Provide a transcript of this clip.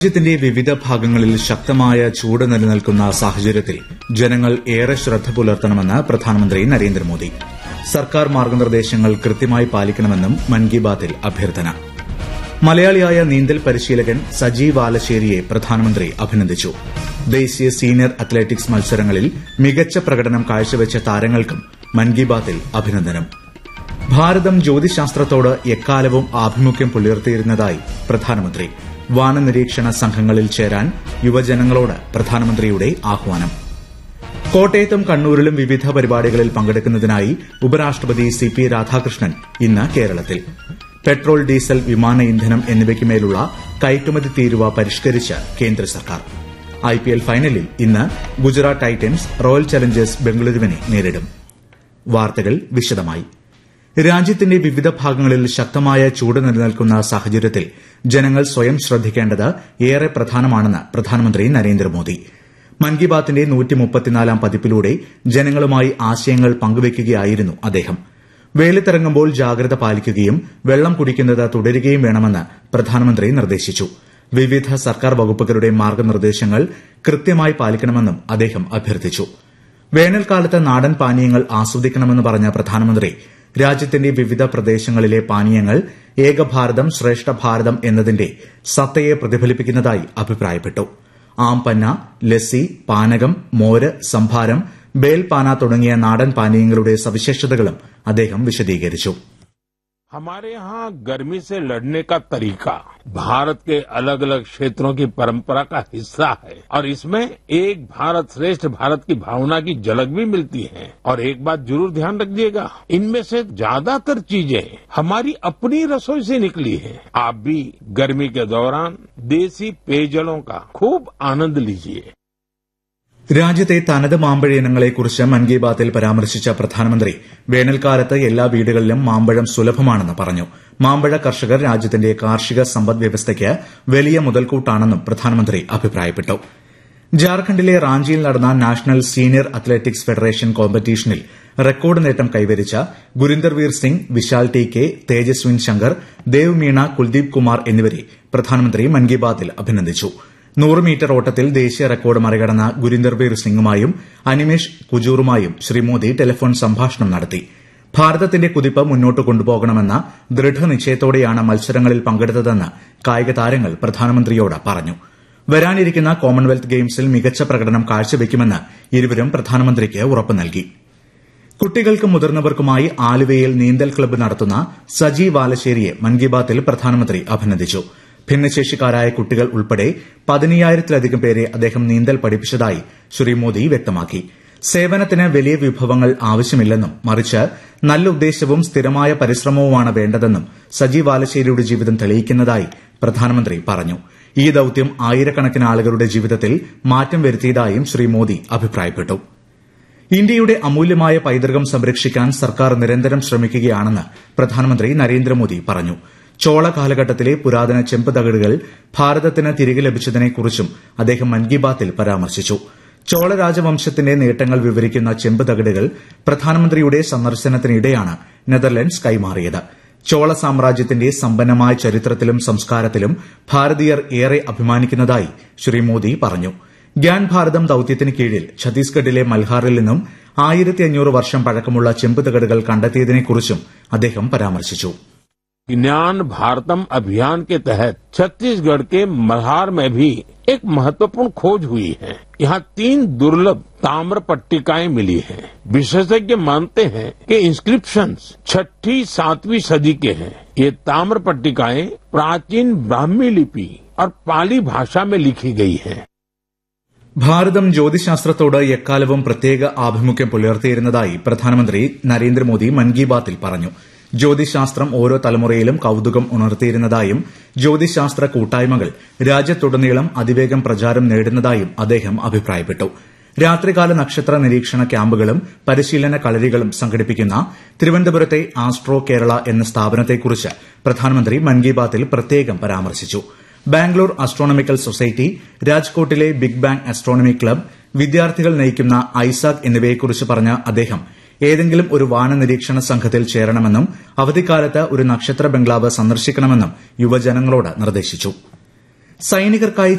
രാജ്യത്തിന്റെ വിവിധ ഭാഗങ്ങളിൽ ശക്തമായ ചൂട് നിലനിൽക്കുന്ന സാഹചര്യത്തിൽ ജനങ്ങൾ ഏറെ ശ്രദ്ധ പുലർത്തണമെന്ന് പ്രധാനമന്ത്രി നരേന്ദ്രമോദി സർക്കാർ മാർഗനിർദ്ദേശങ്ങൾ കൃത്യമായി പാലിക്കണമെന്നും മൻ കി ബാത്തിൽ അഭ്യർത്ഥന മലയാളിയായ നീന്തൽ പരിശീലകൻ സജി വാലശ്ശേരിയെ പ്രധാനമന്ത്രി അഭിനന്ദിച്ചു ദേശീയ സീനിയർ അത്ലറ്റിക്സ് മത്സരങ്ങളിൽ മികച്ച പ്രകടനം കാഴ്ചവെച്ച താരങ്ങൾക്കും മൻ കി ബാത്തിൽ അഭിനന്ദനം ഭാരതം ജ്യോതിശാസ്ത്രത്തോട് എക്കാലവും ആഭിമുഖ്യം പുലർത്തിയിരുന്നതായി പ്രധാനമന്ത്രി വാനനിരീക്ഷണ സംഘങ്ങളിൽ ചേരാൻ യുവജനങ്ങളോട് പ്രധാനമന്ത്രിയുടെ ആഹ്വാനം കോട്ടയത്തും കണ്ണൂരിലും വിവിധ പരിപാടികളിൽ പങ്കെടുക്കുന്നതിനായി ഉപരാഷ്ട്രപതി സി പി രാധാകൃഷ്ണൻ ഇന്ന് കേരളത്തിൽ പെട്രോൾ ഡീസൽ വിമാന ഇന്ധനം എന്നിവയ്ക്കുമേലുള്ള കയറ്റുമതി തീരുവ പരിഷ്കരിച്ച് കേന്ദ്ര സർക്കാർ ഐപിഎൽ ഫൈനലിൽ ഇന്ന് ഗുജറാത്ത് ടൈറ്റൻസ് റോയൽ ചലഞ്ചേഴ്സ് ബംഗളൂരുവിനെ നേരിടും വാർത്തകൾ വിശദമായി രാജ്യത്തിന്റെ വിവിധ ഭാഗങ്ങളിൽ ശക്തമായ ചൂട് നിലനിൽക്കുന്ന സാഹചര്യത്തിൽ ജനങ്ങൾ സ്വയം ശ്രദ്ധിക്കേണ്ടത് ഏറെ പ്രധാനമാണെന്ന് പ്രധാനമന്ത്രി നരേന്ദ്രമോദി മൻ കി ബാത്തിന്റെ നൂറ്റിമുപ്പത്തിനാലാം പതിപ്പിലൂടെ ജനങ്ങളുമായി ആശയങ്ങൾ പങ്കുവയ്ക്കുകയായിരുന്നു അദ്ദേഹം വെയിലത്തിറങ്ങുമ്പോൾ ജാഗ്രത പാലിക്കുകയും വെള്ളം കുടിക്കുന്നത് തുടരുകയും വേണമെന്ന് പ്രധാനമന്ത്രി നിർദ്ദേശിച്ചു വിവിധ സർക്കാർ വകുപ്പുകളുടെ മാർഗനിർദ്ദേശങ്ങൾ കൃത്യമായി പാലിക്കണമെന്നും അദ്ദേഹം അഭ്യർത്ഥിച്ചു വേനൽക്കാലത്ത് നാടൻ പാനീയങ്ങൾ ആസ്വദിക്കണമെന്ന് പറഞ്ഞ പ്രധാനമന്ത്രി രാജ്യത്തിന്റെ വിവിധ പ്രദേശങ്ങളിലെ പാനീയങ്ങൾ ഏകഭാരതം ശ്രേഷ്ഠ ഭാരതം എന്നതിന്റെ സത്തയെ പ്രതിഫലിപ്പിക്കുന്നതായി അഭിപ്രായപ്പെട്ടു ആംപന്ന ലസ്സി പാനകം മോര് സംഭാരം ബേൽപാന തുടങ്ങിയ നാടൻ പാനീയങ്ങളുടെ സവിശേഷതകളും അദ്ദേഹം വിശദീകരിച്ചു हमारे यहाँ गर्मी से लड़ने का तरीका भारत के अलग अलग क्षेत्रों की परंपरा का हिस्सा है और इसमें एक भारत श्रेष्ठ भारत की भावना की झलक भी मिलती है और एक बात जरूर ध्यान रखिएगा इनमें से ज्यादातर चीजें हमारी अपनी रसोई से निकली है आप भी गर्मी के दौरान देसी पेयजलों का खूब आनंद लीजिए രാജ്യത്തെ തനത് മാമ്പഴ ഇനങ്ങളെക്കുറിച്ച് മൻ കി ബാത്തിൽ പരാമർശിച്ച പ്രധാനമന്ത്രി വേനൽക്കാലത്ത് എല്ലാ വീടുകളിലും മാമ്പഴം സുലഭമാണെന്ന് പറഞ്ഞു മാമ്പഴ കർഷകർ രാജ്യത്തിന്റെ കാർഷിക സമ്പദ് വ്യവസ്ഥയ്ക്ക് വലിയ മുതൽക്കൂട്ടാണെന്നും പ്രധാനമന്ത്രി അഭിപ്രായപ്പെട്ടു ജാർഖണ്ഡിലെ റാഞ്ചിയിൽ നടന്ന നാഷണൽ സീനിയർ അത്ലറ്റിക്സ് ഫെഡറേഷൻ കോമ്പറ്റീഷനിൽ റെക്കോർഡ് നേട്ടം കൈവരിച്ച ഗുരിന്ദർവീർ സിംഗ് വിശാൽ ടി കെ തേജസ്വിൻ ശങ്കർ ദേവ് മീണ കുൽദീപ് കുമാർ എന്നിവരെ പ്രധാനമന്ത്രി മൻ കി ബാത്തിൽ അഭിനന്ദിച്ചു നൂറ് മീറ്റർ ഓട്ടത്തിൽ ദേശീയ റെക്കോർഡ് മറികടന്ന ഗുരിന്ദർബീർ സിംഗുമായും അനിമേഷ് കുജൂറുമായും ശ്രീ മോദി ടെലിഫോൺ സംഭാഷണം നടത്തി ഭാരതത്തിന്റെ കുതിപ്പ് മുന്നോട്ട് കൊണ്ടുപോകണമെന്ന ദൃഢനിശ്ചയത്തോടെയാണ് മത്സരങ്ങളിൽ പങ്കെടുത്തതെന്ന് കായിക താരങ്ങൾ പ്രധാനമന്ത്രിയോട് പറഞ്ഞു വരാനിരിക്കുന്ന കോമൺവെൽത്ത് ഗെയിംസിൽ മികച്ച പ്രകടനം കാഴ്ചവെക്കുമെന്ന് ഇരുവരും പ്രധാനമന്ത്രിക്ക് ഉറപ്പ് നൽകി കുട്ടികൾക്കും മുതിർന്നവർക്കുമായി ആലുവയിൽ നീന്തൽ ക്ലബ്ബ് നടത്തുന്ന സജി വാലശ്ശേരിയെ മൻ കി ബാത്തിൽ പ്രധാനമന്ത്രി അഭിനന്ദിച്ചു ഭിന്നശേഷിക്കാരായ കുട്ടികൾ ഉൾപ്പെടെ പതിനയ്യായിരത്തിലധികം പേരെ അദ്ദേഹം നീന്തൽ പഠിപ്പിച്ചതായി ശ്രീ മോദി വ്യക്തമാക്കി സേവനത്തിന് വലിയ വിഭവങ്ങൾ ആവശ്യമില്ലെന്നും മറിച്ച് നല്ല ഉദ്ദേശവും സ്ഥിരമായ പരിശ്രമവുമാണ് വേണ്ടതെന്നും സജി വാലശ്ശേരിയുടെ ജീവിതം തെളിയിക്കുന്നതായി പ്രധാനമന്ത്രി പറഞ്ഞു ഈ ദൌത്യം ആയിരക്കണക്കിന് ആളുകളുടെ ജീവിതത്തിൽ മാറ്റം വരുത്തിയതായും ശ്രീ മോദി അഭിപ്രായപ്പെട്ടു ഇന്ത്യയുടെ അമൂല്യമായ പൈതൃകം സംരക്ഷിക്കാൻ സർക്കാർ നിരന്തരം ശ്രമിക്കുകയാണെന്ന് പ്രധാനമന്ത്രി നരേന്ദ്രമോദി പറഞ്ഞു ചോള കാലഘട്ടത്തിലെ പുരാതന ചെമ്പ് തകിടുകൾ ഭാരതത്തിന് തിരികെ ലഭിച്ചതിനെക്കുറിച്ചും അദ്ദേഹം മൻ കി ബാത്തിൽ പരാമർശിച്ചു ചോള രാജവംശത്തിന്റെ നേട്ടങ്ങൾ വിവരിക്കുന്ന ചെമ്പ് തകിടുകൾ പ്രധാനമന്ത്രിയുടെ സന്ദർശനത്തിനിടെയാണ് നെതർലൻഡ്സ് കൈമാറിയത് ചോള സാമ്രാജ്യത്തിന്റെ സമ്പന്നമായ ചരിത്രത്തിലും സംസ്കാരത്തിലും ഭാരതീയർ ഏറെ അഭിമാനിക്കുന്നതായി ശ്രീ മോദി പറഞ്ഞു ഗ്യാൻ ഭാരതം ദൌത്യത്തിന് കീഴിൽ ഛത്തീസ്ഗഡിലെ മൽഹാറിൽ നിന്നും ആയിരത്തി അഞ്ഞൂറ് വർഷം പഴക്കമുള്ള ചെമ്പ് തകിടുകൾ കണ്ടെത്തിയതിനെക്കുറിച്ചും അദ്ദേഹം പരാമർശിച്ചു ज्ञान भारतम अभियान के तहत छत्तीसगढ़ के मल्हार में भी एक महत्वपूर्ण खोज हुई है यहाँ तीन दुर्लभ ताम्र पट्टिकाएं मिली हैं। विशेषज्ञ मानते हैं कि इंस्क्रिप्शंस छठी सातवीं सदी के हैं ये ताम्र पट्टिकाएं प्राचीन ब्राह्मी लिपि और पाली भाषा में लिखी गई हैं। ഭാരതം ജ്യോതിശാസ്ത്രത്തോട് എക്കാലവും പ്രത്യേക ആഭിമുഖ്യം പുലർത്തിയിരുന്നതായി പ്രധാനമന്ത്രി നരേന്ദ്രമോദി മൻ കി ബാത്തിൽ പറഞ്ഞു ജ്യോതിശാസ്ത്രം ഓരോ തലമുറയിലും കൌതുകം ഉണർത്തിയിരുന്നതായും ജ്യോതിശാസ്ത്ര കൂട്ടായ്മകൾ രാജ്യത്തുടനീളം അതിവേഗം പ്രചാരം നേടുന്നതായും അദ്ദേഹം അഭിപ്രായപ്പെട്ടു രാത്രികാല നക്ഷത്ര നിരീക്ഷണ ക്യാമ്പുകളും പരിശീലന കളരികളും സംഘടിപ്പിക്കുന്ന തിരുവനന്തപുരത്തെ ആസ്ട്രോ കേരള എന്ന സ്ഥാപനത്തെക്കുറിച്ച് പ്രധാനമന്ത്രി മൻ കി ബാത്തിൽ പ്രത്യേകം പരാമർശിച്ചു ബാംഗ്ലൂർ അസ്ട്രോണമിക്കൽ സൊസൈറ്റി രാജ്കോട്ടിലെ ബിഗ് ബാങ് അസ്ട്രോണമി ക്ലബ് വിദ്യാർത്ഥികൾ നയിക്കുന്ന ഐസാക് എന്നിവയെക്കുറിച്ച് പറഞ്ഞ അദ്ദേഹം ഏതെങ്കിലും ഒരു വാന നിരീക്ഷണ സംഘത്തിൽ ചേരണമെന്നും അവധിക്കാലത്ത് ഒരു നക്ഷത്ര ബംഗ്ലാവ് സന്ദർശിക്കണമെന്നും യുവജനങ്ങളോട് നിർദ്ദേശിച്ചു സൈനികർക്കായി